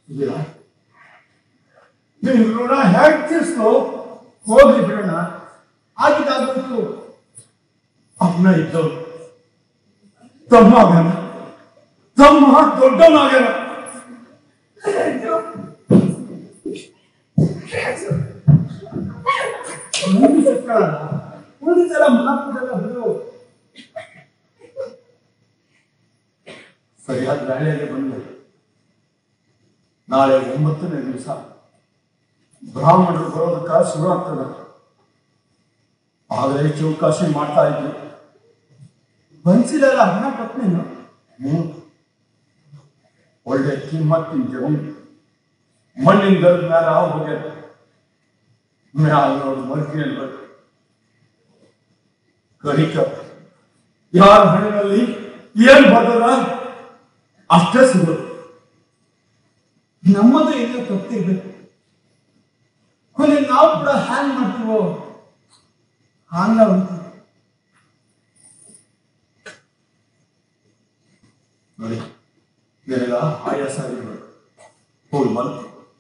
ಇದೀರ ನೀನು ಋಣ ಹೇಗೆ ತೀರ್ಸ್ಲೋ ಹೋಗ್ಲಿ ಬಿಡೋಣ ಆಗಿದ್ದಾಗ್ಬಿಟ್ಟು ಅಪ್ಪನ ಇದ್ದವನು ತಮ್ಮ ಆಗ್ಯಾನ ತಮ್ಮ ದೊಡ್ಡವನಾಗ್ಯಾನ ಮುಂದೆ ಸಿಕ್ಕಲ್ಲ ಒಂದು ಸಲ ಮಾತುಗಳೆಲ್ಲ ಬಿಡು ಸರಿಯಾದ ವೇಳೆಯಲ್ಲಿ ಬಂದೆ ನಾಳೆ ಒಂಬತ್ತನೇ ದಿವಸ ಬ್ರಾಹ್ಮಣರು ಬರೋದಕ್ಕ ಶುರು ಆಗ್ತದೆ ಆದರೆ ಚೌಕಾಶಿ ಮಾಡ್ತಾ ಇದ್ರು ಬನ್ಸಿಲೆಲ್ಲ ಹಣ ಕೊಟ್ಟನೇನು ಹ್ಮ್ ಒಳ್ಳೆ ಕಿಮ್ಮತ್ತಿನ ಜಮೀನು ಮಣ್ಣಿನ ಗರದ ಮೇಲೆ ಹೋಗ್ಯದ ಮ್ಯಾಲ ನೋಡಿ ಮರ್ಕಿ ಅನ್ಬೇಕು ಕರಿಕ ಯಾರ ಹಣ್ಣಿನಲ್ಲಿ ಏನ್ ಬರ್ತದ ಅಷ್ಟೇ ಸಿಗೋದು ನಮ್ಮದು ಏನೋ ತಪ್ಪಿರ್ಬೇಕು ಕೊನೆ ನಾವು ಕೂಡ ಹ್ಯಾಂಗ್ ಮಾಡ್ತೀವೋ ಹಾಂಗ ಅಂತೀವಿ ನೋಡಿ ನನಗ ಆಯಾಸ ಆಗಿರ್ಬೇಕು ಹೋಗಿ ಬಂತು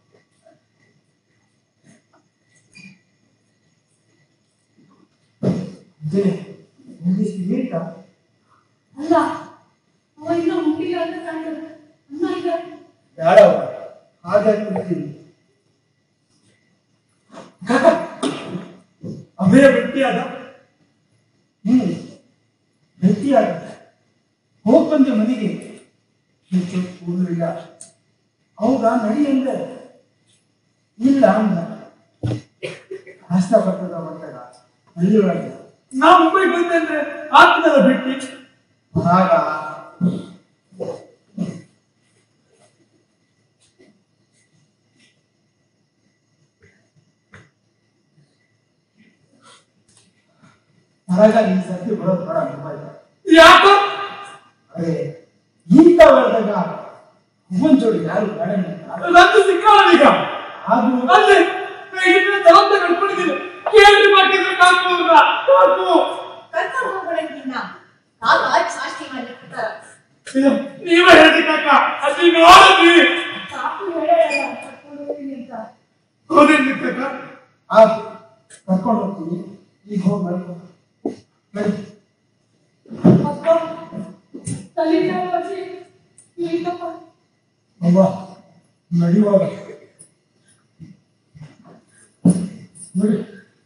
ಒಂದಿಷ್ಟು ಲೇಟಾ ಅಲ್ಲ ಅವ ಇನ್ನ ಮುಟ್ಟಿಲ್ಲ ಅಂತ ಕಾಣ್ತದೆ ಅನ್ನ ಈಗ ಯಾರ ಹಾಗೆ ಬಿಡ್ತೀನಿ ಅಭಯ ಭೇಟಿಯಾದ ಹ್ಮ್ ಭೇಟಿಯಾದ ಹೋಗ್ ಬಂದೆ ಮನೆಗೆ ಹೆಚ್ಚು ಕೂದಲು ಇಲ್ಲ ಹೌದಾ ನಡಿ ಅಂದೆ ಇಲ್ಲ ಅಂದ ಹಸ್ತ ಬರ್ತದ ಬಂದಾಗ ಅಲ್ಲಿ ಒಳಗೆ ನಾ ಮುಂಬೈ ಬಂದೆ ಅಂದ್ರೆ ಆಗ್ತದಲ್ಲ ಭೇಟಿ ಆಗ ಹೊರಗ ಈ ಸತಿ ಬರೋದು ಬೇಡ ಮುಂಬೈ ಯಾಕೋ ಅರೆ ಇಂಥ ವರ್ಗದ ಹೂವನ್ ಜೋಡಿ ಯಾರು ಬೇಡ ಅಂತ ನಂದು ಸಿಕ್ಕಾಳೀಗ ಅದು ಅಲ್ಲಿ ಇದನ್ನ ಜವಾಬ್ದಾರಿ ಕಳ್ಕೊಂಡಿದ್ದೀನಿ ಕೇಳಿ ಮಾಡಿದ್ರೆ ಕಾಕು ಅವ್ರನ್ನ. ಕಾಕು ಕರ್ಕೊಂಡು ಹೋಗ್ಬೇಡಂತಿನ್ನ ನಾನು ಆಯ್ತು ಸಾಷ್ಟಿ ಮಾಡ್ಲಿಕ್ಕೆ ಇದು ನೀವೇ ಹೇಳಿ ಕಾಕ ಅಲ್ಲಿ ನೋಡಿದ್ವಿ ಸಾಕು ಹೇಳಲ್ಲ ಕರ್ಕೊಂಡು ಹೋಗ್ತೀನಿ ಅಂತ ಹೌದೇನ್ರಿ ಕಾಕ ಆಯ್ತು ಕರ್ಕೊಂಡು ಹೋಗ್ತೀನಿ ಈಗ ಹೋಗಿ ಮಾಡ್ಕೊ ನಡಿ. ಅಪ್ಪ ತಲೆಗೆ వచ్చి ಈಗಪ್ಪ ಅವ್ವ ನಡಿಯುವಾಗ ನೋಡಿ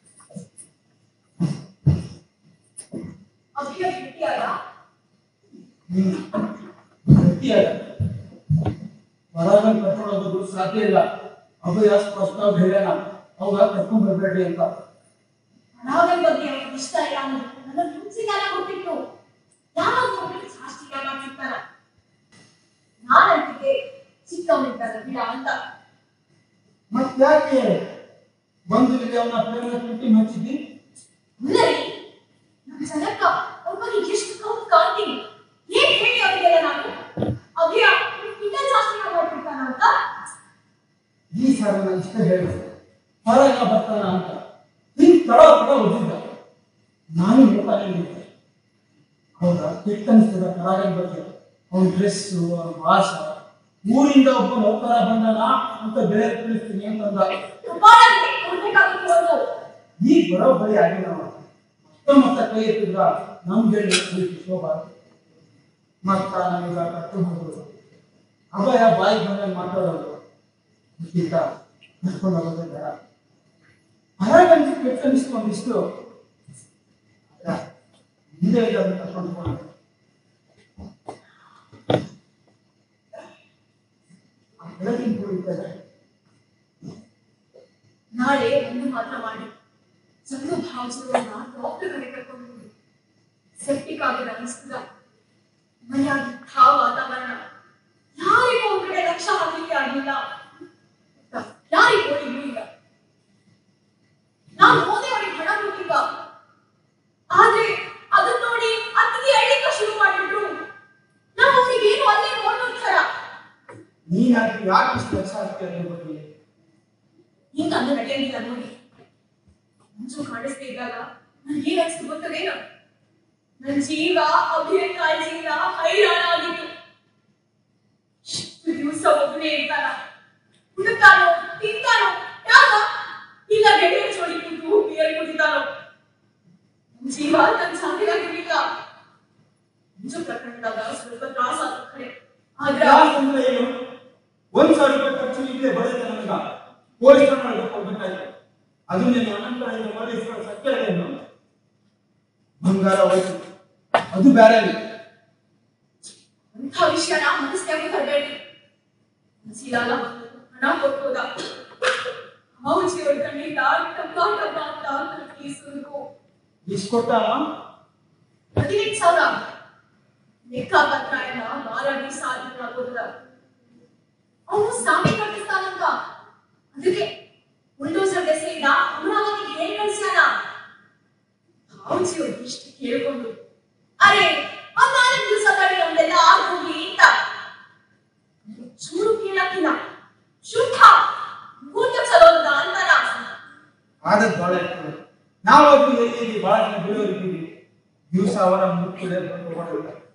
ಅಭಿಯ ಭೇಟಿಯಾದ ಹ್ಮ್ ಗಟ್ಟಿಯಾಗ ಹೊರಗ ಕರ್ಕೊಂಡು ಹೋಗೋದು ಸಾಧ್ಯ ಇಲ್ಲ ಅಭಯ ಸ್ಪಷ್ಟ ಹೇಳ್ಯಾನ ಅವಾಗ ಕರ್ಕೊಂಡ್ ಬರ್ಬೇಡಿ ಅಂತ ಅನಾಗಲ್ ಬಗ್ಗೆ ಅವನಿಗೆ ಇಷ್ಟ ಇಲ್ಲ ಅನ್ನೋದು ನನ್ನ ಮುಂಚಿಗಾಲ ಗೊತ್ತಿತ್ತು ಯಾವಾಗ ನೋಡಿದ್ರೆ ಸಾಷ್ಟಿಗಾಲ ಮಾಡ್ತಿರ್ತಾನ ನಾನಂತಿದ್ದೆ ಚಿಕ್ಕವನಿದ್ದಾನ ಬಿಡ ಅಂತ ಮತ್ತ್ಯಾಕೆ ಬಂದು ಇಲ್ಲಿ ಅವನ ಪ್ರೇಮ ಪ್ರೀತಿ ಹಚ್ಚಿದ್ದಿ ಇಲ್ಲರಿ ನಮ್ಮ ಜನಕ್ಕ ಅವ್ರ ಬಗ್ಗೆ ಎಷ್ಟು ಕೌಂಟ್ ಕಾಣ್ತೀನಿ ಏನ್ ಹೇಳಿ ಅವರಿಗೆಲ್ಲ ನಾನು ಅಭಿಯ ಇಂಥ ಶಾಸ್ತ್ರ ಮಾಡ್ತಿರ್ತಾನ ಅಂತ ಈ ಸಾಲ ನಾನು ಇಷ್ಟ ಹೇಳಿದೆ ಹೊರಗ ಬರ್ತಾನ ಅಂತ ಹಿಂಗ್ ತಡ ತಡ ಓದಿದ್ದ ನಾನು ನೋಡ್ತಾನೆ ಇದ್ದೆ ಹೌದಾ ಕೆಟ್ಟ ಅನಿಸ್ತದ ಕರಾಗನ್ ಬಗ್ಗೆ ಅವನ ಡ್ರೆಸ್ಸು ಅವನ ಭಾಷೆ ಊರಿಂದ ಒಬ್ಬ ನೌಕರ ಬಂದನ ಅಂತ ಬೆಳೆ ತಿಳಿಸ್ತೀನಿ ಅಂತಂದ ಕಪಾಳಕ್ಕೆ ಕೊಡ್ಬೇಕಾಗಿತ್ತು ಒಂದು ಈಗ ಬರೋಬ್ಬರಿ ಆಗಿಲ್ಲ ಅವ. ಮತ್ತೆ ಮತ್ತೆ ಕೈ ಎತ್ತಿದ್ರ ನಮ್ಗೆ ಶೋಭಾ ಮತ್ತ ನನಗ ಕರ್ಕೊಂಡು ಹೋಗೋದು ಅಭಯ ಬಾಯಿ ಬಂದಾಗ ಮಾತಾಡೋದು ಇದಕ್ಕಿಂತ ಕರ್ಕೊಂಡು ಹೋಗೋದೇ ಬೇಡ ಹೊರಗಂಜಿ ಕೆಟ್ಟ ಅನಿಸ್ತು ಒಂದಿಷ್ಟು ಅದ, ಹಿಂದೆ ಇಲ್ಲ ಅದನ್ನ ಕರ್ಕೊಂಡು ಹೋಗೋಣ ಆ ಬೆಳಗಿನ ಕುಡಿತಾರೆ ನಾಳೆ ಒಂದು ಮಾತ್ರ ಮಾಡಿ ಚಂದು ಭಾವಿಸಿರೋನ್ನ ಡಾಕ್ಟರ್ ಕಡೆ ಕರ್ಕೊಂಡು ಹೋಗಿ ಸೆಪ್ಟಿಕ್ ಆಗಿದೆ ಅನಿಸ್ತದ ಮನೆಯಾಗಿದ್ದ ವಾತಾವರಣ ಯಾರಿಗೂ ಒಂದ್ ಕಡೆ ಲಕ್ಷ್ಯ ಹಾಕ್ಲಿಕ್ಕೆ ಆಗಿಲ್ಲ ಯಾರಿಗೂ ಇಲ್ಲೂ ಇಲ್ಲ ನಾನು ಹೋದೆ ಅವರಿಗೆ ಹಣ ಕೊಟ್ಟಿದ್ದ ಆದ್ರೆ ಅದನ್ನ ನೋಡಿ ಅತ್ತಿಗೆ ಅಳ್ಳಿಕ ಶುರು ಮಾಡಿದ್ರು ನಾವು ಅವ್ರಿಗೆ ಏನು ಅಲ್ಲೇ ನೋಡೋದ್ ಥರ ನೀನ್ ಯಾಕೆ ಯಾಕೆ ಇಷ್ಟು ಲಕ್ಷ ಆಗ್ತೀಯ ಅದ್ರ ಬಗ್ಗೆ ಹಿಂಗ ಅಂದ ನಡೆಯಂಗಿಲ್ಲ ನೋಡಿ ಮುಂಚು ಕಾಣಿಸ್ತಾ ಇದ್ದಾಗ ನನ್ಗೆ ಏನ್ ಅನ್ಸ್ತು ಗೊತ್ತದೇನು ನನ್ ಜೀವ ಅಭಿಯ ಕಾಳಜಿಯಿಂದ ಹೈರಾಣ ಆಗಿತ್ತು ಇಷ್ಟು ದಿವಸ ಒಬ್ಬನೇ ಇರ್ತಾನ ಕುಡುತ್ತಾನೋ ತಿಂತಾನೋ ಯಾಕ ಇಲ್ಲ ಗೆಳೆಯ ಜೋಡಿ ಕೂತು ಬಿಯರ್ ಕುಡಿತಾನೋ ಜೀವ ತನ್ನ ಶಾಂತಿಗಾಗಿರ್ಲಿಲ್ಲ ನಿಜ ಪ್ರಕರಣದಾಗ ಸ್ವಲ್ಪ ತ್ರಾಸ ಆದ ಕಡೆ ಆದ್ರ ತ್ರಾಸ ಅಂದ್ರೆ ಏನು ಒಂದ್ ಸಾವಿರ ರೂಪಾಯಿ ಖರ್ಚು ಇಲ್ಲೇ ಬರುತ್ತೆ ನನಗ ಪೊಲೀಸ್ ಕೊಡ್ಬೇಕಾಯ್ತು ಅದು ನೀನು ಅನಂತರ ಮಾಡಿ ಸತ್ಯ ಏನು ಬಂಗಾರ ಹೋಯ್ತು ಅದು ಬೇರೆ ಅಂಥ ವಿಷಯನ ಮನಸ್ಸಿನಾಗೆ ತರಬೇಡಿ ಸೀಲಾಲ ಬಂದು ಹಣ ಕೊಟ್ಟೋದ ಮೌಜಿ ಹೊಡ್ಕೊಂಡಿದ್ದ ಟಪ್ಪ ಟಪ್ಪ ಅಂತ ಕೀಸುಕು ಇಸ್ಕೊಟ್ಟ ಹದಿನೆಂಟು ಸಾವಿರ ಲೆಕ್ಕ ಪತ್ರ ಎಲ್ಲ ಮಾರಾಡಿ ಸಾಧನ ಆಗೋದ್ರ ಅವನು ಸಾಮಿ ಕಟ್ಟಿಸ್ತಾನಂತ ಅದಕ್ಕೆ ಬುಲ್ಡೋಸರ್ ದೆಸೆಯಿಂದ ಅಮರಾವತಿಗೆ ಹೇಳಿ ಕಳಿಸ್ಯಾನ ಭಾವಜಿ ಅವ್ರು ಇಷ್ಟು ಕೇಳ್ಕೊಂಡು ಅರೆ ಒಂದ್ ನಾಲ್ಕು ದಿವಸ ತಡಿ ನಮ್ದೆಲ್ಲ ಆಗೋಗಿ ಅಂತ ಚೂರು ಕೇಳಕ್ಕಿಲ್ಲ ಶುದ್ಧ ಮುಹೂರ್ತ ಚಲೋದ ಅಂತಾರ ಆದದ್ ಬಹಳ ಇರ್ತದೆ ನಾವು ಎಲ್ಲಿ ಬಹಳ ಜನ ಬೆಳೆಯೋರಿದ್ದೀವಿ ದಿವಸ ಅವರ ಮುಕ್ಕುಳೆ ಬಂದು ಹೊರಡುತ್ತೆ